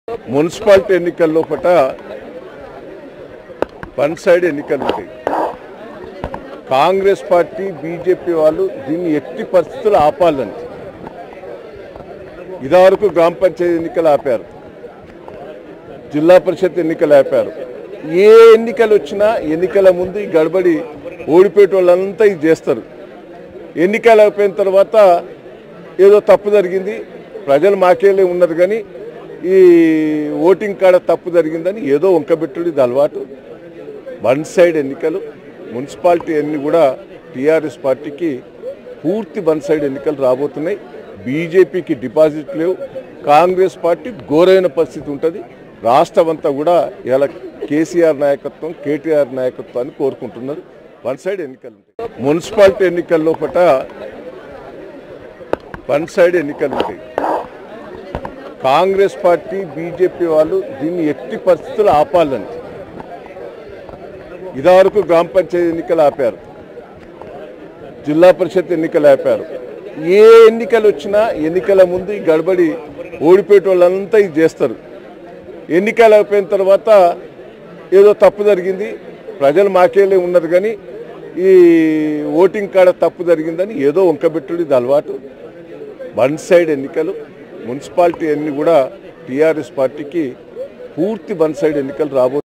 municipality ఎన్నికల లోపట one side ఎన్నికలు ఉంటాయి కాంగ్రెస్ పార్టీ బీజేపీ వాళ్ళు దీన్ని ఎట్టి పరిస్థితులు ఆపాలని ఇదివరకు గ్రామ పంచాయతీ ఎన్నికలు ఆపారు జిల్లా పరిషత్ ఎన్నికలు ఆపారు ఏ ఎన్నికలు వచ్చినా ఎన్నికల ముందు ఈ గడబడి ఓడిపోయే వాళ్ళంతా ఇది చేస్తారు ఎన్నికలు అయిపోయిన తర్వాత ఏదో తప్పు జరిగింది ప్రజలు మాకేలే ఉన్నారు కానీ ఈ ఓటింగ్ కాడ తప్పు జరిగిందని ఏదో వంకబెట్టుడు ఇది అలవాటు వన్ సైడ్ ఎన్నికలు మున్సిపాలిటీ అన్ని కూడా టీఆర్ఎస్ పార్టీకి పూర్తి వన్ సైడ్ ఎన్నికలు రాబోతున్నాయి బీజేపీకి డిపాజిట్ లేవు కాంగ్రెస్ పార్టీ ఘోరైన పరిస్థితి ఉంటుంది రాష్ట్రం అంతా కూడా ఇలా కేసీఆర్ నాయకత్వం కేటీఆర్ నాయకత్వాన్ని కోరుకుంటున్నారు వన్ సైడ్ ఎన్నికలు ఉంటాయి మున్సిపాలిటీ ఎన్నికల లోపట వన్ సైడ్ ఎన్నికలు ఉంటాయి కాంగ్రెస్ పార్టీ బీజేపీ వాళ్ళు దీన్ని ఎట్టి పరిస్థితులు ఆపాలని ఇదివరకు గ్రామ పంచాయతీ ఎన్నికలు ఆపారు జిల్లా పరిషత్ ఎన్నికలు ఆపారు ఏ ఎన్నికలు వచ్చినా ఎన్నికల ముందు ఈ గడబడి ఓడిపోయే వాళ్ళంతా ఇది చేస్తారు ఎన్నికలు అయిపోయిన తర్వాత ఏదో తప్పు జరిగింది ప్రజలు మాకేలే ఉన్నారు కానీ ఈ ఓటింగ్ కాడ తప్పు జరిగిందని ఏదో వంకబెట్టుడు ఇది అలవాటు వన్ సైడ్ ఎన్నికలు మున్సిపాలిటీ అన్ని కూడా టీఆర్ఎస్ పార్టీకి పూర్తి వన్ సైడ్ ఎన్నికలు రాబో